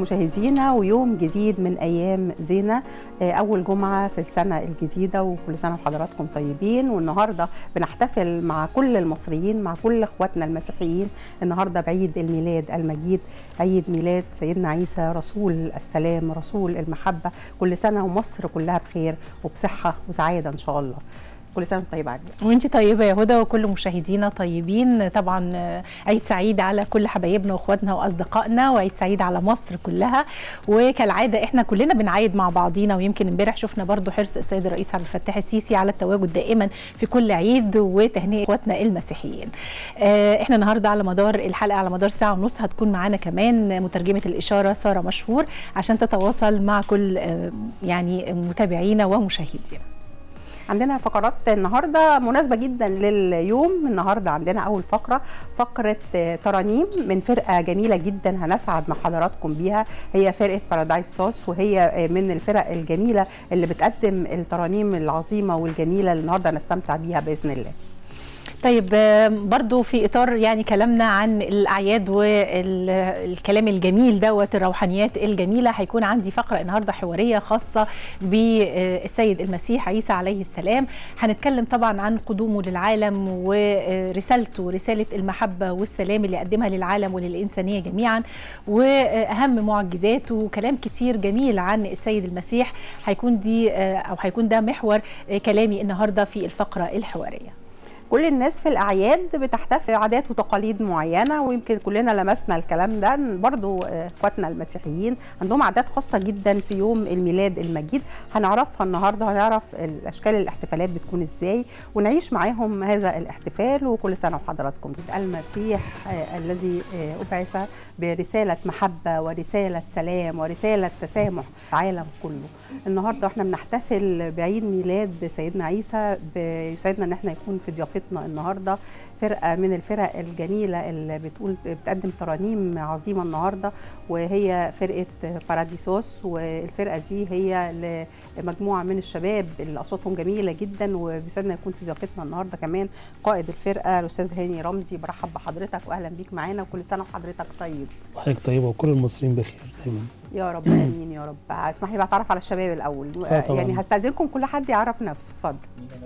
مشاهدينا ويوم جديد من ايام زينه اول جمعه في السنه الجديده وكل سنه وحضراتكم طيبين والنهارده بنحتفل مع كل المصريين مع كل اخواتنا المسيحيين النهارده بعيد الميلاد المجيد عيد ميلاد سيدنا عيسى رسول السلام رسول المحبه كل سنه ومصر كلها بخير وبصحه وسعاده ان شاء الله كل سنه طيبه عادي وانت طيبه يا هدى وكل مشاهدينا طيبين طبعا عيد سعيد على كل حبايبنا واخواتنا واصدقائنا وعيد سعيد على مصر كلها وكالعاده احنا كلنا بنعيد مع بعضينا ويمكن امبارح شفنا برضو حرص السيد الرئيس عبد الفتاح السيسي على التواجد دائما في كل عيد وتهنئه اخواتنا المسيحيين احنا النهارده على مدار الحلقه على مدار ساعه ونص هتكون معانا كمان مترجمه الاشاره ساره مشهور عشان تتواصل مع كل يعني متابعينا ومشاهدينا عندنا فقرات النهارده مناسبه جدا لليوم النهارده عندنا اول فقره فقره ترانيم من فرقه جميله جدا هنسعد مع حضراتكم بيها هي فرقه بارادايس صوص وهي من الفرق الجميله اللي بتقدم الترانيم العظيمه والجميله اللي النهارده نستمتع بيها باذن الله طيب برضو في اطار يعني كلامنا عن الاعياد والكلام الجميل دوت الروحانيات الجميله هيكون عندي فقره النهارده حواريه خاصه بالسيد المسيح عيسى عليه السلام هنتكلم طبعا عن قدومه للعالم ورسالته رساله المحبه والسلام اللي قدمها للعالم وللانسانيه جميعا واهم معجزاته وكلام كتير جميل عن السيد المسيح هيكون دي او هيكون ده محور كلامي النهارده في الفقره الحواريه كل الناس في الاعياد بتحتفل عادات وتقاليد معينه ويمكن كلنا لمسنا الكلام ده برضو اخواتنا المسيحيين عندهم عادات خاصه جدا في يوم الميلاد المجيد هنعرفها النهارده هنعرف الاشكال الاحتفالات بتكون ازاي ونعيش معاهم هذا الاحتفال وكل سنه وحضراتكم المسيح الذي ابعث برساله محبه ورساله سلام ورساله تسامح العالم كله النهارده احنا بنحتفل بعيد ميلاد سيدنا عيسى يسعدنا ان احنا يكون في ضيافتنا ضيفتنا النهارده فرقه من الفرق الجميله اللي بتقول بتقدم ترانيم عظيمه النهارده وهي فرقه باراديسوس والفرقه دي هي لمجموعه من الشباب اللي اصواتهم جميله جدا وبيسعدنا يكون في ضيافتنا النهارده كمان قائد الفرقه الاستاذ هاني رمزي برحب بحضرتك واهلا بيك معانا وكل سنه وحضرتك طيب وحضرتك طيبه وكل المصريين بخير دايما يا رب امين يا رب اسمح لي بقى اتعرف على الشباب الاول يعني هستاذنكم كل حد يعرف نفسه اتفضل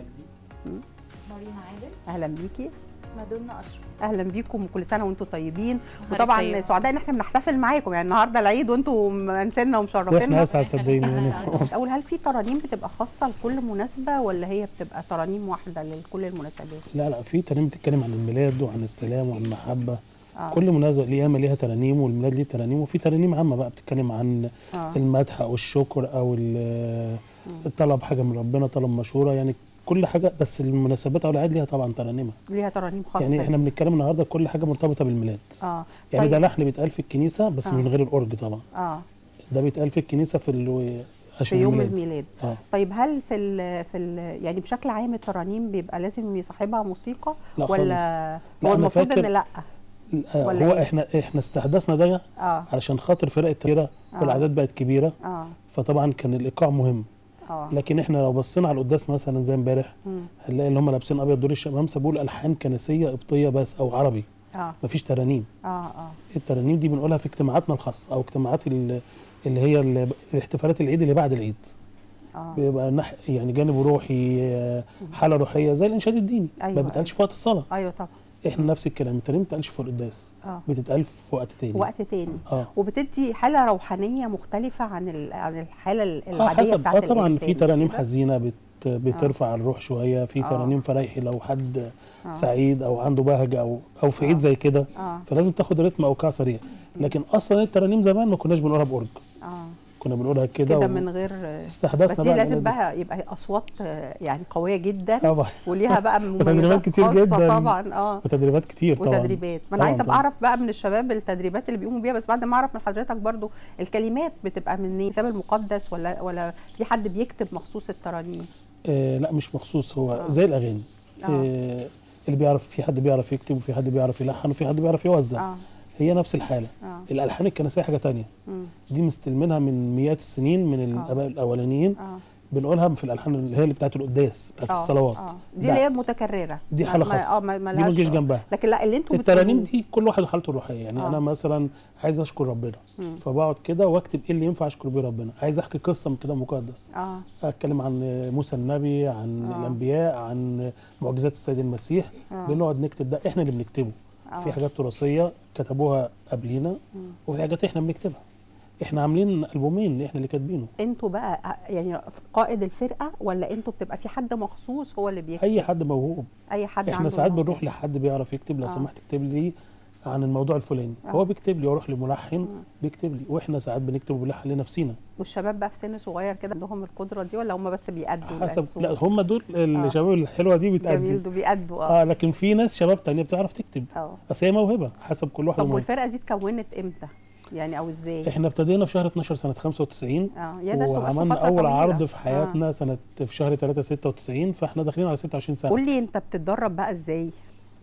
مارينا عادل اهلا بيكي مادونا اشرف اهلا بيكم وكل سنه وانتم طيبين وطبعا سعداء ان احنا بنحتفل معاكم يعني النهارده العيد وانتم منسلنا ومشرفينا واحنا اسعد صدقيني اول هل في ترانيم بتبقى خاصه لكل مناسبه ولا هي بتبقى ترانيم واحده لكل المناسبات لا لا في ترانيم بتتكلم عن الميلاد وعن السلام وعن المحبه آه. كل مناسبه القيامه ليها ترانيم والميلاد ليه ترانيم وفي ترانيم عامه بقى بتتكلم عن آه. المدح او الشكر او الطلب حاجه من ربنا طلب مشوره يعني كل حاجه بس المناسبات او الاعياد ليها طبعا ترانيمها ليها ترانيم خاصه يعني احنا بنتكلم النهارده كل حاجه مرتبطه بالميلاد اه يعني طيب. ده لحن بيتقال في الكنيسه بس آه. من غير الاورج طبعا اه ده بيتقال في الكنيسه في ال في يوم الميلاد, الميلاد. آه. طيب هل في ال في ال يعني بشكل عام الترانيم بيبقى لازم يصاحبها موسيقى لا ولا هو المفروض ان لا ولا هو إيه؟ احنا احنا استحدثنا ده آه. علشان خاطر فرق التغييره آه. والاعداد بقت كبيره آه. فطبعا كان الايقاع مهم أوه. لكن احنا لو بصينا على القداس مثلا زي امبارح هنلاقي اللي هم لابسين ابيض دول الشمامسه بيقول الحان كنسيه قبطيه بس او عربي اه مفيش ترانيم اه اه الترانيم دي بنقولها في اجتماعاتنا الخاصه او اجتماعات اللي هي الاحتفالات العيد اللي بعد العيد آه. بيبقى نح يعني جانب روحي حاله روحيه زي الانشاد الديني أيوة ما بيتقالش في وقت الصلاه ايوه طبعا احنا نفس الكلام الترانيم ما بتتقالش في القداس آه. بتتقال في وقت تاني وقت تاني آه. وبتدي حاله روحانيه مختلفه عن عن الحاله العاديه آه حسب. بتاعت آه طبعا في ترانيم حزينه بت بترفع آه. الروح شويه في ترانيم آه. فرايحي لو حد آه. سعيد او عنده بهجه او او في عيد آه. زي كده آه. فلازم تاخد رتم او كا سريع لكن اصلا الترانيم زمان ما كناش بنقولها باورج آه. كنا بنقولها كده كده من غير استحدثنا بس لازم بقى يبقى اصوات يعني قويه جدا طبعا وليها بقى مميزات كتير جدا طبعا اه وتدريبات كتير طبعا وتدريبات ما انا عايزه ابقى اعرف بقى من الشباب التدريبات اللي بيقوموا بيها بس بعد ما اعرف من حضرتك برضو الكلمات بتبقى من الكتاب المقدس ولا ولا في حد بيكتب مخصوص الترانيم آه لا مش مخصوص هو آه. زي الاغاني آه. آه اللي بيعرف في حد بيعرف يكتب وفي حد بيعرف يلحن وفي حد بيعرف يوزع آه. هي نفس الحاله آه. الالحان الكنسيه حاجه تانية مم. دي مستلمينها من مئات السنين من الاباء الاولانيين آه. بنقولها في الالحان اللي هي اللي بتاعت القداس بتاعت آه الصلوات آه. دي اللي هي متكرره دي حاله خاصه اه ما, ما دي ما تجيش جنبها لكن لا اللي انتوا الترانيم دي كل واحد وحالته الروحيه يعني آه. انا مثلا عايز اشكر ربنا مم. فبقعد كده واكتب ايه اللي ينفع اشكر بيه ربنا عايز احكي قصه من كتاب مقدس اه اتكلم عن موسى النبي عن آه. الانبياء عن معجزات السيد المسيح آه. بنقعد نكتب ده احنا اللي بنكتبه آه. في حاجات تراثيه كتبوها قبلينا وفي حاجات احنا بنكتبها احنا عاملين البومين احنا اللي كاتبينه انتوا بقى يعني قائد الفرقه ولا انتوا بتبقى في حد مخصوص هو اللي بيكتب اي حد موهوب اي حد احنا ساعات بنروح لحد بيعرف يكتب لو آه. سمحت اكتب لي عن الموضوع الفلاني آه. هو بيكتب لي واروح لملحن بيكتب لي واحنا ساعات بنكتب وبنلحن لنفسينا والشباب بقى في سن صغير كده عندهم القدره دي ولا هم بس بيأدوا حسب لا هم دول الشباب آه. الحلوه دي بتأدي جميل دول بيأدوا اه اه لكن في ناس شباب تانية بتعرف تكتب اه بس هي موهبه حسب كل واحد طب والفرقه دي اتكونت امتى؟ يعني او ازاي؟ احنا ابتدينا في شهر 12 سنه 95 اه يا ده وعملنا اول طويلة. عرض في حياتنا آه. سنه في شهر 3 96 فاحنا داخلين على 26 سنه قول لي انت بتتدرب بقى ازاي؟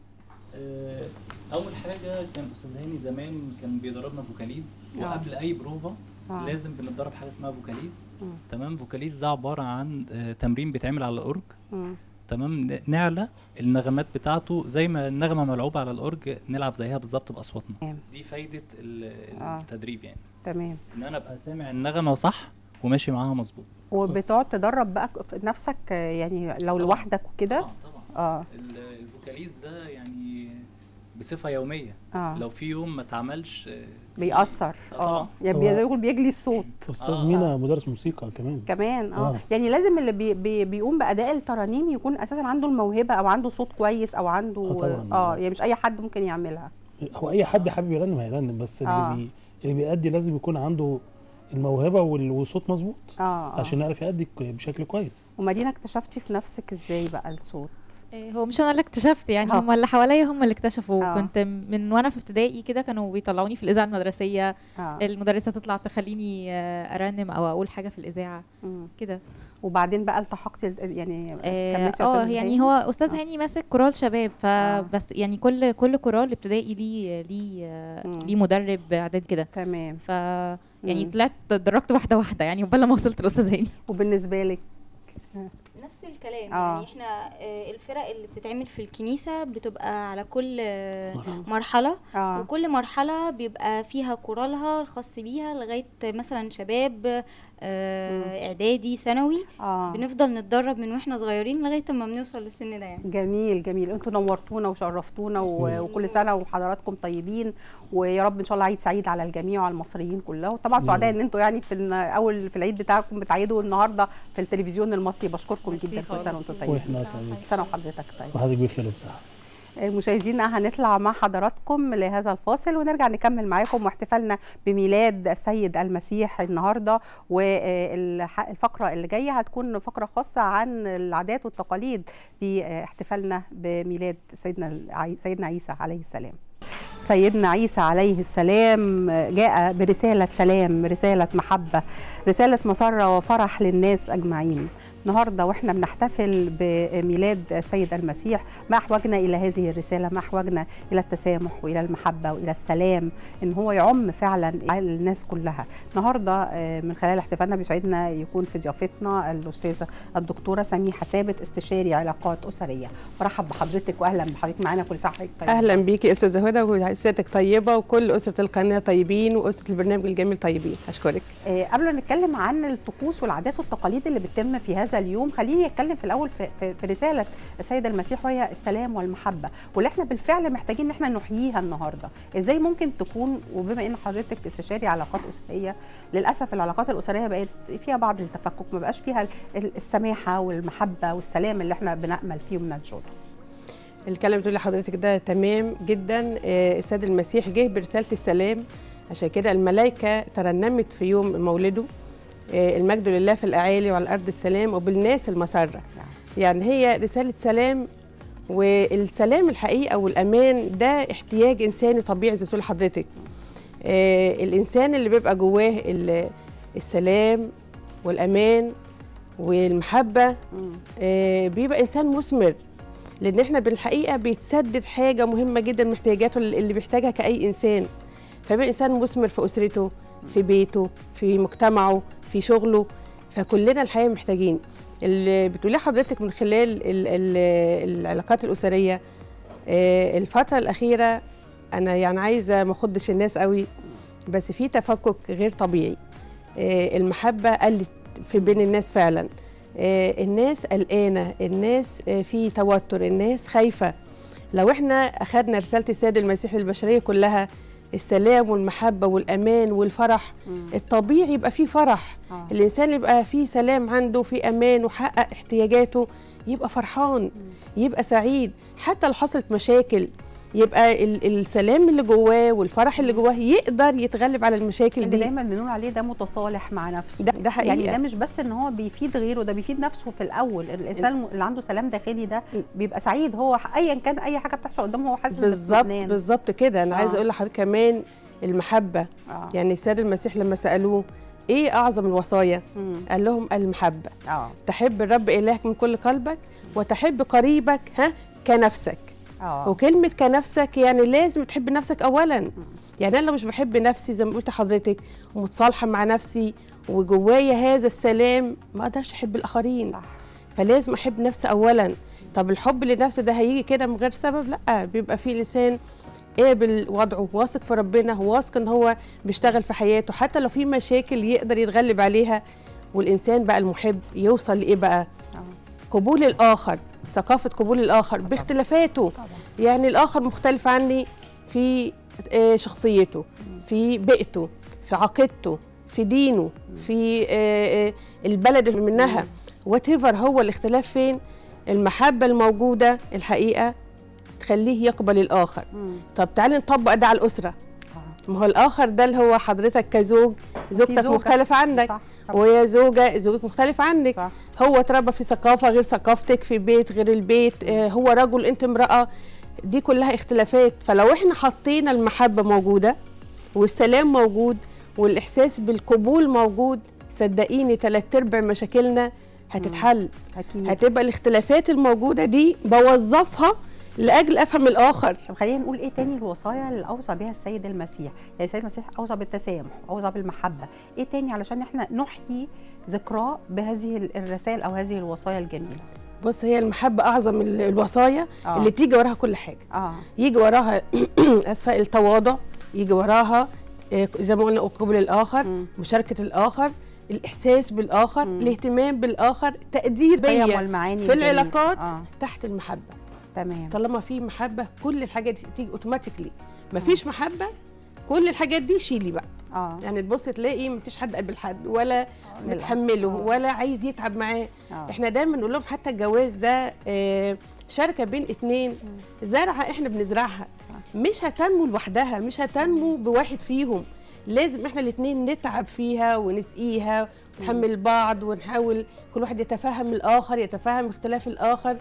آه اول حاجه كان استاذ هاني زمان كان بيدربنا فوكاليز آه. وقبل اي بروفا آه. لازم بنتدرب حاجه اسمها فوكاليز مم. تمام فوكاليز ده عباره عن آه تمرين بيتعمل على الاورج مم. تمام نعلى النغمات بتاعته زي ما النغمه ملعوبه على الاورج نلعب زيها بالظبط باصواتنا دي فايده التدريب يعني تمام ان انا ابقى سامع النغمه صح وماشي معاها مظبوط وبتقعد تدرب بقى نفسك يعني لو طبعًا. لوحدك وكده اه طبعا اه الفوكاليز ده يعني بصفه يوميه آه. لو في يوم ما اتعملش بيأثر اه يعني زي يقول بيجلي الصوت استاذ آه. مينا مدرس موسيقى كمان كمان اه, آه. يعني لازم اللي بي بي بيقوم باداء الترانيم يكون اساسا عنده الموهبه او عنده صوت كويس او عنده اه, آه يعني مش اي حد ممكن يعملها هو اي حد حابب يغني هيغني بس آه. اللي بي اللي بيأدي لازم يكون عنده الموهبه والصوت مظبوط آه. آه. عشان يعرف يأدي بشكل كويس ومدينه اكتشفتي في نفسك ازاي بقى الصوت هو مش انا اللي اكتشفت يعني هم اللي حواليا هم اللي اكتشفوا أوه. كنت من وانا في ابتدائي كده كانوا بيطلعوني في الاذاعه المدرسيه أوه. المدرسه تطلع تخليني ارنم او اقول حاجه في الاذاعه كده وبعدين بقى التحقتي يعني اه يعني هو استاذ هاني ماسك كورال شباب فبس يعني كل كل كورال ابتدائي ليه ليه ليه مدرب اعدادي كده تمام ف يعني طلعت اتدرجت واحده واحده يعني قبل ما وصلت لاستاذ هاني وبالنسبه لك نفس الكلام آه. يعني احنا الفرق اللي بتتعمل في الكنيسه بتبقى على كل مرحله آه. وكل مرحله بيبقى فيها كورالها الخاص بيها لغايه مثلا شباب آه اعدادي ثانوي آه. بنفضل نتدرب من واحنا صغيرين لغايه ما بنوصل للسن ده يعني جميل جميل انتوا نورتونا وشرفتونا وكل سنه وحضراتكم طيبين ويا رب ان شاء الله عيد سعيد على الجميع وعلى المصريين كلها وطبعا سعداء ان انتوا يعني في اول في العيد بتاعكم بتعيدوا النهارده في التلفزيون المصري بشكركم جدا كل سنه وانتم طيبين واحنا سعيدين سنه وحضرتك طيب وحضرتك بخير وبصحه مشاهدينا هنطلع مع حضراتكم لهذا الفاصل ونرجع نكمل معاكم واحتفالنا بميلاد السيد المسيح النهارده والفقره اللي جايه هتكون فقره خاصه عن العادات والتقاليد في احتفالنا بميلاد سيدنا سيدنا عيسى عليه السلام. سيدنا عيسى عليه السلام جاء برسالة سلام رسالة محبة رسالة مسرة وفرح للناس أجمعين النهارده واحنا بنحتفل بميلاد السيد المسيح ما احوجنا الى هذه الرساله ما احوجنا الى التسامح والى المحبه والى السلام ان هو يعم فعلا الناس كلها النهارده من خلال احتفالنا بيسعدنا يكون في ضيافتنا الاستاذه الدكتوره سميحه ثابت استشاري علاقات اسريه برحب بحضرتك واهلا بحضرتك معانا كل سنه وحضرتك طيبه اهلا بيكي استاذه هدى وسيادتك طيبه وكل اسره القناه طيبين واسره البرنامج الجميل طيبين اشكرك أه قبل ما نتكلم عن الطقوس والعادات والتقاليد اللي بتتم في هذا اليوم خليني اتكلم في الاول في, في, في رساله السيد المسيح وهي السلام والمحبه واللي احنا بالفعل محتاجين ان احنا نحييها النهارده ازاي ممكن تكون وبما ان حضرتك استشاري علاقات اسريه للاسف العلاقات الاسريه بقت فيها بعض التفكك ما بقاش فيها السماحه والمحبه والسلام اللي احنا بنامل فيه وبننشره الكلام اللي بتقولي حضرتك ده تمام جدا السيد المسيح جه برساله السلام عشان كده الملائكه ترنمت في يوم مولده المجد لله في الاعالي وعلى الارض السلام وبالناس المسره يعني هي رساله سلام والسلام الحقيقه والامان ده احتياج انساني طبيعي زي ما بتقول حضرتك آه الانسان اللي بيبقى جواه السلام والامان والمحبه آه بيبقى انسان مثمر لان احنا بالحقيقه بيتسدد حاجه مهمه جدا من احتياجاته اللي بيحتاجها كاي انسان فبيبقى انسان مثمر في اسرته في بيته في مجتمعه في شغله فكلنا الحقيقه محتاجين اللي بتقوليه حضرتك من خلال ال ال العلاقات الاسريه الفتره الاخيره انا يعني عايزه ما اخدش الناس قوي بس في تفكك غير طبيعي المحبه قلت في بين الناس فعلا الناس قلقانه الناس في توتر الناس خايفه لو احنا اخذنا رساله السيد المسيح للبشريه كلها السلام والمحبة والأمان والفرح مم. الطبيعي يبقى فيه فرح آه. الإنسان يبقى فيه سلام عنده في أمان وحقق احتياجاته يبقى فرحان مم. يبقى سعيد حتى لو حصلت مشاكل يبقى السلام اللي جواه والفرح اللي جواه يقدر يتغلب على المشاكل دي دايما بنقول عليه ده متصالح مع نفسه ده, ده حقيقي يعني ده مش بس ان هو بيفيد غيره ده بيفيد نفسه في الاول الانسان اللي عنده سلام داخلي ده بيبقى سعيد هو ايا كان اي حاجه بتحصل قدامه هو حاسس بالظبط بالظبط كده انا آه. عايزه اقول لحضرتك كمان المحبه آه. يعني السيد المسيح لما سالوه ايه اعظم الوصايا مم. قال لهم المحبه آه. تحب الرب الهك من كل قلبك وتحب قريبك ها كنفسك أوه. وكلمة كنفسك يعني لازم تحب نفسك أولا م. يعني أنا لو مش بحب نفسي زي ما قلت حضرتك ومتصالحة مع نفسي وجوايا هذا السلام ما أقدرش أحب الآخرين صح. فلازم أحب نفسي أولا طب الحب لنفسي ده هيجي كده من غير سبب لا بيبقى فيه لسان قابل وضعه واثق في ربنا واثق ان هو بيشتغل في حياته حتى لو في مشاكل يقدر يتغلب عليها والانسان بقى المحب يوصل لايه بقى أوه. قبول الاخر ثقافة قبول الآخر طبعا. باختلافاته طبعا. يعني الآخر مختلف عني في شخصيته في بيئته في عقيدته في دينه في البلد اللي منها وات هو الاختلاف فين المحبة الموجودة الحقيقة تخليه يقبل الآخر طب تعالي نطبق ده على الأسرة ما هو الآخر ده اللي هو حضرتك كزوج زوجتك مختلفة عنك صح. ويا زوجة زوجك مختلف عنك صح. هو اتربى في ثقافة غير ثقافتك في بيت غير البيت آه هو رجل انت امرأة دي كلها اختلافات فلو احنا حطينا المحبة موجودة والسلام موجود والإحساس بالقبول موجود صدقيني ثلاث ارباع مشاكلنا هتتحل أكيد. هتبقى الاختلافات الموجودة دي بوظفها لاجل افهم الاخر طب خلينا نقول ايه تاني الوصايا اللي اوصى بها السيد المسيح يعني السيد المسيح اوصى بالتسامح اوصى بالمحبه ايه تاني علشان احنا نحيي ذكراه بهذه الرسائل او هذه الوصايا الجميله بص هي المحبه اعظم الوصايا آه. اللي تيجي وراها كل حاجه آه. يجي وراها اسفه التواضع يجي وراها زي ما قلنا قبول الاخر م. مشاركه الاخر الاحساس بالاخر م. الاهتمام بالاخر تقدير بيا في العلاقات آه. تحت المحبه تمام طالما في محبه كل الحاجات دي تيجي اوتوماتيكلي مفيش محبه كل الحاجات دي شيلي بقى اه يعني تبص تلاقي مفيش حد قبل حد ولا آه متحمله آه. ولا عايز يتعب معاه آه. احنا دايما نقول لهم حتى الجواز ده آه شركه بين اتنين زرعه احنا بنزرعها مش هتنمو لوحدها مش هتنمو بواحد فيهم لازم احنا الاثنين نتعب فيها ونسقيها ونحمل بعض ونحاول كل واحد يتفهم الاخر يتفهم اختلاف الاخر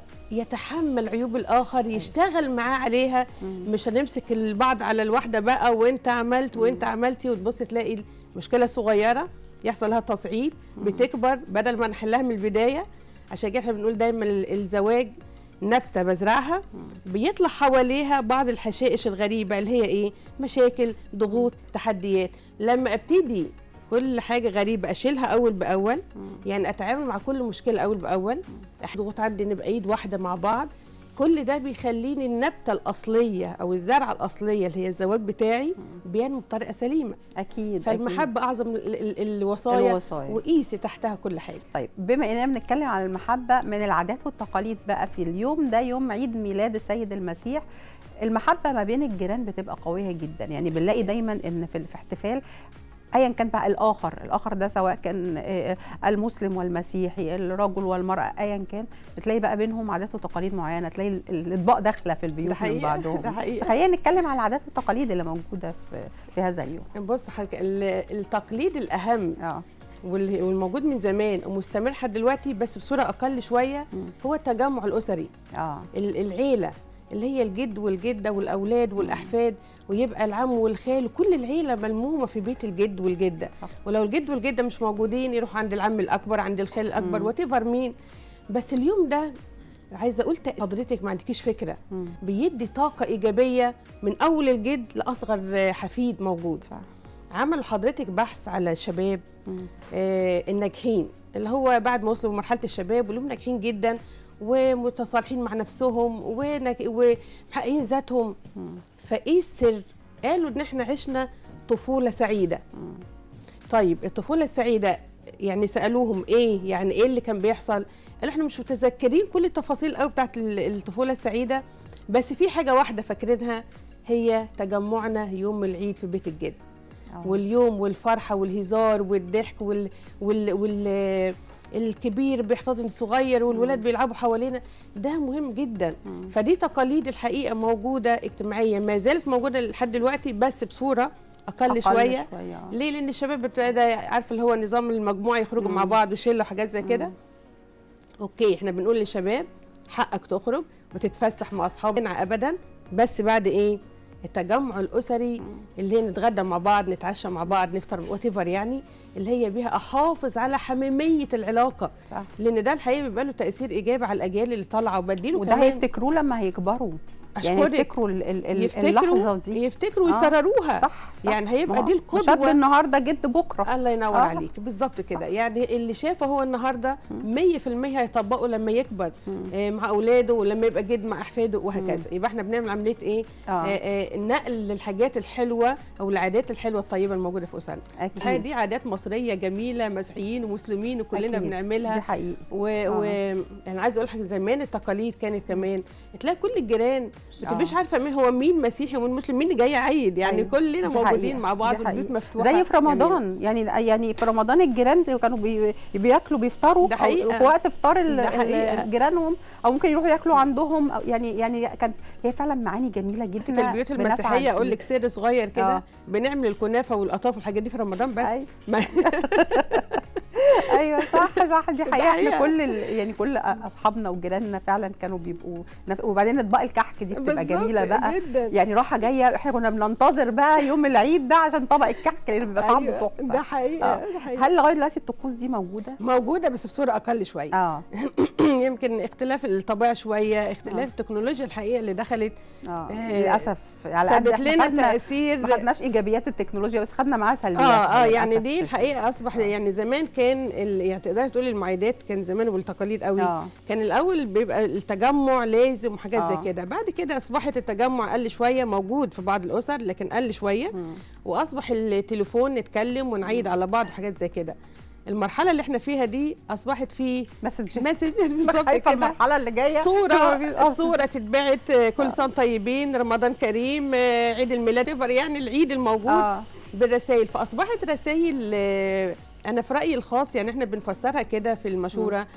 يتحمل عيوب الاخر يشتغل معاه عليها مش هنمسك البعض على الواحده بقى وانت عملت وانت عملتي وتبص تلاقي المشكله صغيره يحصل لها تصعيد بتكبر بدل ما نحلها من البدايه عشان كده احنا بنقول دايما الزواج نبته بزرعها بيطلع حواليها بعض الحشائش الغريبه اللي هي ايه مشاكل ضغوط تحديات لما ابتدي كل حاجه غريبه اشيلها اول باول يعني اتعامل مع كل مشكله اول باول اضغط عندي نبقى ايد واحده مع بعض كل ده بيخليني النبته الاصليه او الزرعه الاصليه اللي هي الزواج بتاعي بينمو بطريقه سليمه اكيد فالمحبه أكيد. اعظم الوصايا, الوصايا. وقيسي تحتها كل حاجه طيب بما اننا بنتكلم عن المحبه من العادات والتقاليد بقى في اليوم ده يوم عيد ميلاد السيد المسيح المحبه ما بين الجيران بتبقى قويه جدا يعني بنلاقي دايما ان في احتفال ايا كان بقى الاخر الاخر ده سواء كان المسلم والمسيحي الرجل والمراه ايا كان بتلاقي بقى بينهم عادات وتقاليد معينه تلاقي الاطباق داخله في البيوت من بعضهم ده حقيقة. خلينا نتكلم على العادات والتقاليد اللي موجوده في, في هذا اليوم بص حضرتك التقليد الاهم اه والموجود من زمان ومستمر لحد دلوقتي بس بصوره اقل شويه هو التجمع الاسري اه العيله اللي هي الجد والجده والاولاد والاحفاد ويبقى العم والخال وكل العيله ملمومه في بيت الجد والجده صح. ولو الجد والجده مش موجودين يروحوا عند العم الاكبر عند الخال الاكبر وات مين بس اليوم ده عايزه اقول حضرتك ما عندكيش فكره مم. بيدي طاقه ايجابيه من اول الجد لاصغر حفيد موجود صح. عملوا حضرتك بحث على الشباب آه الناجحين اللي هو بعد ما وصلوا لمرحله الشباب ولهم ناجحين جدا ومتصالحين مع نفسهم ومحققين ذاتهم فايه السر قالوا ان احنا عشنا طفوله سعيده طيب الطفوله السعيده يعني سالوهم ايه يعني ايه اللي كان بيحصل قالوا احنا مش متذكرين كل التفاصيل قوي بتاعت الطفوله السعيده بس في حاجه واحده فاكرينها هي تجمعنا يوم العيد في بيت الجد أوه. واليوم والفرحه والهزار والضحك وال, وال... وال... الكبير بيحتضن الصغير والولاد بيلعبوا حوالينا ده مهم جدا مم. فدي تقاليد الحقيقه موجوده اجتماعيا ما زالت موجوده لحد دلوقتي بس بصوره اقل, أقل شويه, شوية. ليه لان الشباب ابتدى عارف اللي هو نظام المجموعه يخرجوا مم. مع بعض وشله وحاجات زي كده اوكي احنا بنقول للشباب حقك تخرج وتتفسح مع اصحابنا ابدا بس بعد ايه التجمع الاسري اللي هي نتغدى مع بعض نتعشى مع بعض نفطر وات يعني اللي هي بيها احافظ على حميميه العلاقه صح. لان ده الحقيقه بيبقى له تاثير ايجابي على الاجيال اللي طالعه وبديله وده هيفتكروه لما هيكبروا يعني يفتكروا ال ال يفتكروا اللحظه دي يفتكروا ويكرروها صح, صح يعني هيبقى دي القدوه شاب النهارده جد بكره الله ينور آه. عليك بالظبط كده يعني اللي شافه هو النهارده 100% هيطبقه لما يكبر آه مع اولاده ولما يبقى جد مع احفاده وهكذا يبقى احنا بنعمل عمليه ايه آه. آه آه نقل للحاجات الحلوه او العادات الحلوه الطيبه الموجوده في اسرنا الحقيقه دي عادات مصريه جميله مسيحيين ومسلمين وكلنا أكيد. بنعملها دي حقيقي و, آه. و... يعني عايزه اقول لك زمان التقاليد كانت كمان تلاقي كل الجيران ما تبقيش عارفه مين هو مين مسيحي ومين مسلم مين جاي عيد يعني أيوة. كلنا موجودين مع بعض والبيوت مفتوحه زي في رمضان يعني يعني في رمضان الجيران كانوا بي بياكلوا بيفطروا ده حقيقة. في وقت افطار جيرانهم او ممكن يروحوا ياكلوا عندهم أو يعني يعني كانت هي فعلا معاني جميله جدا البيوت المسيحيه اقول لك سر صغير كده آه. بنعمل الكنافه والقطاف والحاجات دي في رمضان بس أيوة. ايوه صح صح دي حقيقه احنا كل يعني كل اصحابنا وجيراننا فعلا كانوا بيبقوا وبعدين اطباق الكحك دي بتبقى جميله بقى جدا. يعني راحه جايه احنا كنا بننتظر بقى يوم العيد ده عشان طبق الكحك لان بيبقى طعمه أيوة. تحفه ده حقيقه آه. هل لغايه دلوقتي الطقوس دي موجوده موجوده بس بصوره اقل شويه اه يمكن اختلاف الطبيعه شويه اختلاف آه. التكنولوجيا الحقيقه اللي دخلت اه, آه للاسف على سابت لنا تاثير ما خدناش ايجابيات التكنولوجيا بس خدنا معاها سلبيات اه اه يعني دي الحقيقه اصبح يعني زمان كان يعني تقدري تقولي المعايدات كان زمان والتقاليد قوي آه. كان الاول بيبقى التجمع لازم وحاجات آه. زي كده بعد كده اصبحت التجمع قل شويه موجود في بعض الاسر لكن قل شويه م. واصبح التليفون نتكلم ونعيد على بعض وحاجات زي كده المرحله اللي احنا فيها دي اصبحت في مسج مسج بالظبط كده المرحله اللي جايه صوره صوره تتبعت كل سنه طيبين رمضان كريم عيد الميلاد يعني العيد الموجود آه. بالرسائل فاصبحت رسائل انا في رايي الخاص يعني احنا بنفسرها كده في المشوره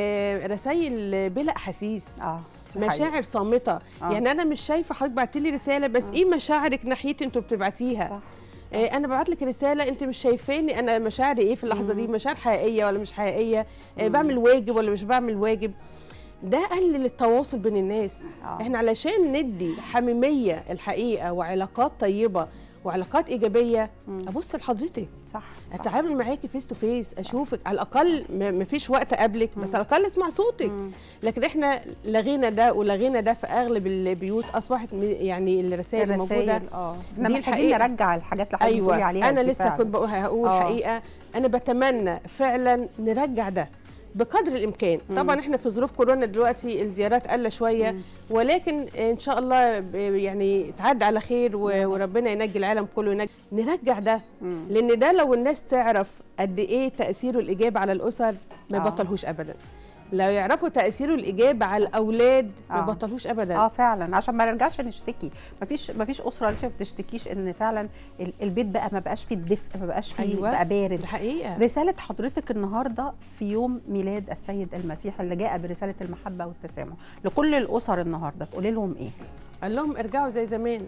آه رسائل بلا احاسيس اه مشاعر صامته آه. يعني انا مش شايفه حضرتك بعتي لي رساله بس آه. ايه مشاعرك ناحيتي انتوا بتبعتيها صح. آه انا ببعت لك رساله انت مش شايفاني انا مشاعري ايه في اللحظه دي مشاعر حقيقيه ولا مش حقيقيه آه بعمل واجب ولا مش بعمل واجب ده قلل التواصل بين الناس آه. احنا علشان ندي حميميه الحقيقه وعلاقات طيبه وعلاقات ايجابيه مم. ابص لحضرتك صح, صح. اتعامل معاكي فيس تو فيس اشوفك على الاقل ما فيش وقت قبلك بس على الاقل اسمع صوتك مم. لكن احنا لغينا ده ولغينا ده في اغلب البيوت اصبحت يعني الرسائل الموجوده اه دي الحقيقه نرجع الحاجات اللي ايوه عليها انا لسه كنت هقول أوه. حقيقه انا بتمنى فعلا نرجع ده بقدر الامكان مم. طبعا احنا في ظروف كورونا دلوقتي الزيارات قل شويه مم. ولكن ان شاء الله يعني تعدي على خير وربنا ينجي العالم كله ينجي نرجع ده مم. لان ده لو الناس تعرف قد ايه تاثيره الايجابي على الاسر ما يبطلهوش آه. ابدا لو يعرفوا تاثيره الايجابي على الاولاد ما يبطلوش ابدا اه فعلا عشان ما نرجعش نشتكي مفيش مفيش اسره لسه ما بتشتكيش ان فعلا البيت بقى ما بقاش فيه الدفء ما بقاش فيه أيوة. بقى بارد الحقيقه رساله حضرتك النهارده في يوم ميلاد السيد المسيح اللي جاء برساله المحبه والتسامح لكل الاسر النهارده تقولي لهم ايه قال لهم ارجعوا زي زمان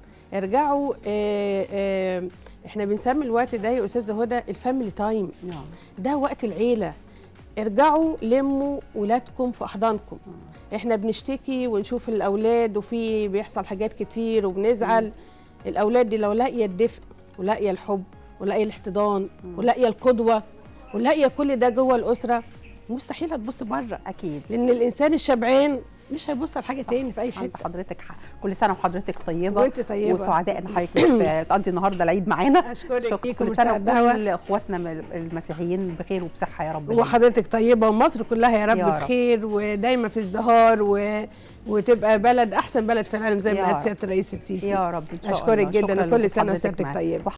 ارجعوا آآ آآ احنا بنسمي الوقت ده يا استاذه هدى الفاميلي تايم نعم ده وقت العيله ارجعوا لموا ولادكم في احضانكم احنا بنشتكي ونشوف الاولاد وفي بيحصل حاجات كتير وبنزعل الاولاد دي لو لاقيه الدفء ولاقيه الحب ولاقيه الاحتضان ولاقيه القدوه ولاقيه كل ده جوه الاسره مستحيل هتبص بره اكيد لان الانسان الشبعان مش هيبص على حاجه تاني في اي حته حضرتك كل سنه وحضرتك طيبه وانت طيبه وسعداء ان حضرتك تقضي النهارده العيد معانا اشكرك كل سنه وكل اخواتنا المسيحيين بخير وبصحه يا رب وحضرتك طيبه ومصر كلها يا رب, يا رب. بخير ودايما في ازدهار و... وتبقى بلد احسن بلد في العالم زي ما قالت سياده الرئيس السيسي يا رب إن شاء اشكرك جدا وكل سنه وسيادتك طيبه